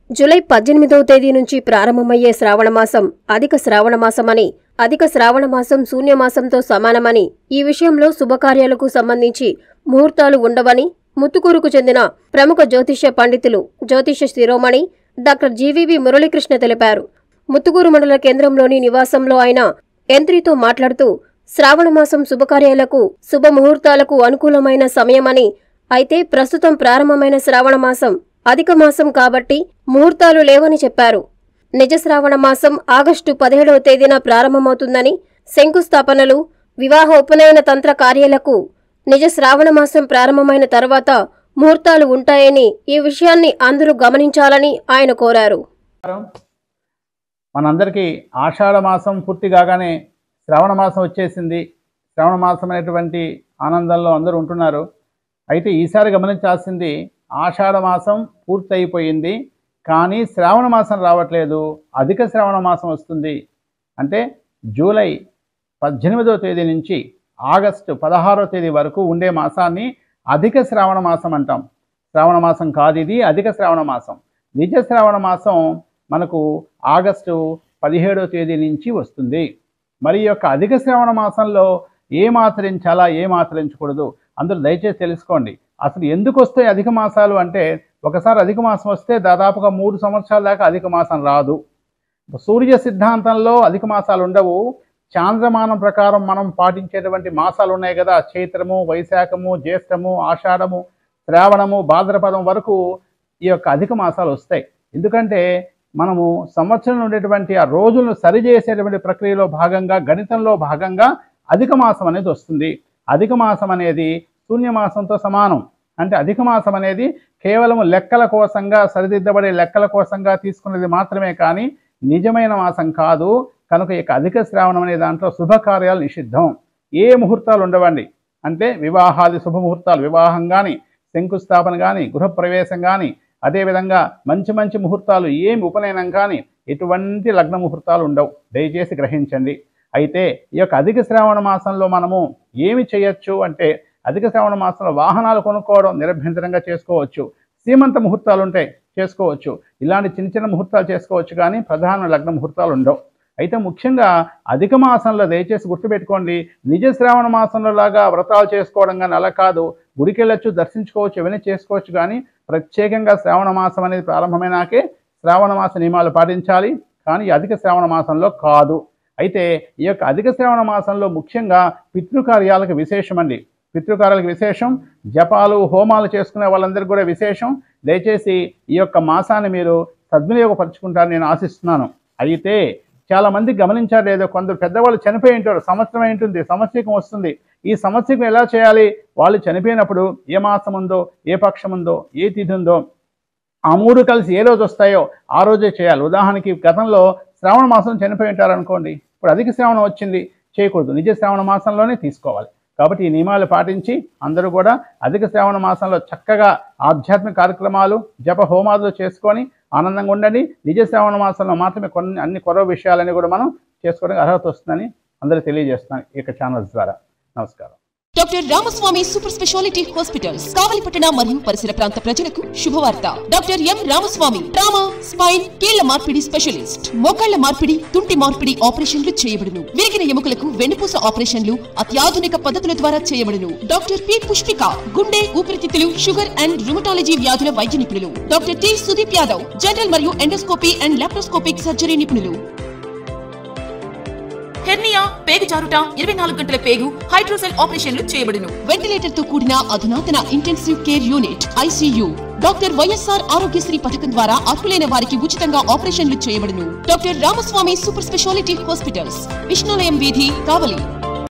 July పద్దెనిమిదవ తేదీ నుంచి ప్రారంభమయ్యే శ్రావణమాసం అధిక శ్రావణమాసమని అధిక శ్రావణమాసం శూన్యమాసంతో సమానమని ఈ విషయంలో శుభకార్యాలకు సంబంధించి ముహూర్తాలు ఉండవని ముత్తుకూరుకు చెందిన ప్రముఖ జ్యోతిష్య పండితులు జ్యోతిష్య శిరోమణి డాక్టర్ జీవీవి మురళీకృష్ణ తెలిపారు ముత్తుకూరు మండల కేంద్రంలోని నివాసంలో ఆయన ఎంత్రితో మాట్లాడుతూ శ్రావణమాసం శుభకార్యాలకు శుభముహూర్తాలకు అనుకూలమైన సమయమని అయితే ప్రస్తుతం ప్రారంభమైన శ్రావణమాసం అధిక మాసం కాబట్టి ముహూర్తాలు లేవని చెప్పారు నిజ శ్రావణ మాసం ఆగస్టు పదిహేడవ తేదీన ప్రారంభమవుతుందని శంకుస్థాపనలు వివాహ ఉపనయన తంత్ర కార్యాలకు నిజ శ్రావణ మాసం ప్రారంభమైన తర్వాత ముహూర్తాలు ఉంటాయని ఈ విషయాన్ని అందరూ గమనించాలని ఆయన కోరారు మనందరికీ ఆషాఢ మాసం పూర్తి కాగానే శ్రావణ మాసం వచ్చేసింది శ్రావణ మాసం అనేటువంటి ఆనందంలో అందరూ ఉంటున్నారు అయితే ఈసారి గమనించాల్సింది ఆషాఢ మాసం పూర్తి అయిపోయింది కానీ శ్రావణ మాసం రావట్లేదు అధిక శ్రావణ మాసం వస్తుంది అంటే జూలై పద్దెనిమిదవ తేదీ నుంచి ఆగస్టు పదహారవ తేదీ వరకు ఉండే మాసాన్ని అధిక శ్రావణ మాసం అంటాం శ్రావణ మాసం కాదు ఇది అధిక శ్రావణ మాసం నిజ శ్రావణ మాసం మనకు ఆగస్టు పదిహేడవ తేదీ నుంచి వస్తుంది మరి ఈ యొక్క అధిక శ్రావణ మాసంలో ఏం ఆచరించాలా ఏం ఆచరించకూడదు అందరూ దయచేసి తెలుసుకోండి అసలు ఎందుకు వస్తాయి అధిక మాసాలు అంటే ఒకసారి అధిక మాసం వస్తే దాదాపుగా మూడు సంవత్సరాల దాకా అధిక మాసం రాదు సూర్య సిద్ధాంతంలో అధిక మాసాలు ఉండవు చాంద్రమానం ప్రకారం మనం పాటించేటువంటి మాసాలు ఉన్నాయి కదా చైత్రము వైశాఖము జ్యేష్ఠము ఆషాఢము శ్రావణము భాద్రపదం వరకు ఈ యొక్క అధిక మాసాలు వస్తాయి ఎందుకంటే మనము సంవత్సరంలో ఉండేటువంటి ఆ రోజులను సరిచేసేటువంటి ప్రక్రియలో భాగంగా గణితంలో భాగంగా అధిక మాసం అనేది వస్తుంది అధిక మాసం అనేది శూన్యమాసంతో సమానం అంటే అధిక మాసం అనేది కేవలం లెక్కల కోసంగా సరిదిద్దబడే లెక్కల కోసంగా తీసుకున్నది మాత్రమే కానీ నిజమైన మాసం కాదు కనుక ఇక అధిక శ్రావణం అనే దాంట్లో శుభకార్యాలు నిషిద్ధం ఏ ముహూర్తాలు ఉండవండి అంటే వివాహాది శుభముహూర్తాలు వివాహం కానీ శంకుస్థాపన కానీ గృహప్రవేశం కానీ అదేవిధంగా మంచి మంచి ముహూర్తాలు ఏమి ఉపనయనం కానీ ఎటువంటి లగ్న ముహూర్తాలు ఉండవు దయచేసి గ్రహించండి అయితే ఈ యొక్క అధిక శ్రావణ మాసంలో మనము ఏమి చేయొచ్చు అంటే అధిక శ్రావణ మాసంలో వాహనాలు కొనుక్కోవడం నిరభ్యంతరంగా చేసుకోవచ్చు సీమంత ముహూర్తాలు ఉంటాయి చేసుకోవచ్చు ఇలాంటి చిన్న చిన్న ముహూర్తాలు చేసుకోవచ్చు కానీ ప్రధాన లగ్న ముహూర్తాలు ఉండవు అయితే ముఖ్యంగా అధిక మాసంలో దయచేసి గుర్తుపెట్టుకోండి నిజ శ్రావణ మాసంలో లాగా వ్రతాలు చేసుకోవడం కానీ అలా కాదు గుడికి వెళ్ళొచ్చు దర్శించుకోవచ్చు ఇవన్నీ చేసుకోవచ్చు కానీ ప్రత్యేకంగా శ్రావణ మాసం అనేది ప్రారంభమైనాకే శ్రావణ మాస నియమాలు పాటించాలి కానీ ఈ అధిక శ్రావణ మాసంలో కాదు అయితే ఈ యొక్క అధిక శ్రావణ మాసంలో ముఖ్యంగా పితృకార్యాలకు విశేషమండి పితృకార్యాలకు విశేషం జపాలు హోమాలు చేసుకునే వాళ్ళందరికీ కూడా విశేషం దయచేసి ఈ యొక్క మాసాన్ని మీరు సద్వినియోగపరుచుకుంటారని నేను ఆశిస్తున్నాను అయితే చాలా మంది గమనించారు లేదో కొందరు పెద్దవాళ్ళు చనిపోయి ఉంటారు సంవత్సరం ఉంటుంది సంవత్సరికం వస్తుంది ఈ సంవత్సరికం ఎలా చేయాలి వాళ్ళు చనిపోయినప్పుడు ఏ మాసం ఉందో ఏ పక్షం ఉందో ఏ తిథి ఉందో ఆ మూడు కలిసి ఏ రోజు వస్తాయో ఆ రోజే చేయాలి ఉదాహరణకి గతంలో శ్రావణ మాసం చనిపోయి ఉంటారు అనుకోండి ఇప్పుడు అధిక శ్రావణం వచ్చింది చేయకూడదు నిజ శ్రావణ మాసంలోనే తీసుకోవాలి కాబట్టి ఈ నియమాలు పాటించి అందరూ కూడా అధిక శ్రావణ మాసంలో చక్కగా ఆధ్యాత్మిక కార్యక్రమాలు జప హోమాదులు చేసుకొని ఆనందంగా ఉండండి నిజ శ్రావణ మాసంలో మాత్రమే కొన్ని అన్ని కొరవ విషయాలని కూడా మనం చేసుకోవడానికి అర్హత వస్తుందని అందరూ తెలియజేస్తున్నాను ఈ యొక్క ఛానల్స్ ద్వారా నమస్కారం doctor Ramaswamy super speciality hospitals కావలిపట్టణ మరియు పరిసర ప్రాంత ప్రజలకు శుభవార్త doctor M Ramaswamy trauma spine కీళ్ల మార్పిడి స్పెషలిస్ట్ మోకాళ్ల మార్పిడి తుంటి మార్పిడి ఆపరేషన్లు చేయబడును విరిగిన ఎముకలకు వెన్నుపూస ఆపరేషన్లు అత్యాధునిక పద్ధతుల ద్వారా చేయబడును డాక్టర్ పి పుష్పిక గుండె ఊపిరితిత్తులు షుగర్ అండ్ రుమటాలజీ వ్యాధుల వైద్య నిపుణులు doctor T Sudeep Yadav general మరియు ఎండోస్కోపీ అండ్ లాప్రోస్కోపిక్ సర్జరీ నిపుణులు హెర్నియా పేగు జారుట ఇరవై నాలుగు గంటల పేగు హైడ్రోసెల్ ఆపరేషన్లు చేయబడును వెంటిలేటర్ తో కూడిన అధునాతన intensive care unit ICU doctor YSR Aarogyasri పథకం ద్వారా అర్హులైన వారికి ఉచితంగా ఆపరేషన్లు చేయబడును doctor Ramaswamy super speciality hospitals Vishnulayam వీధి కావలి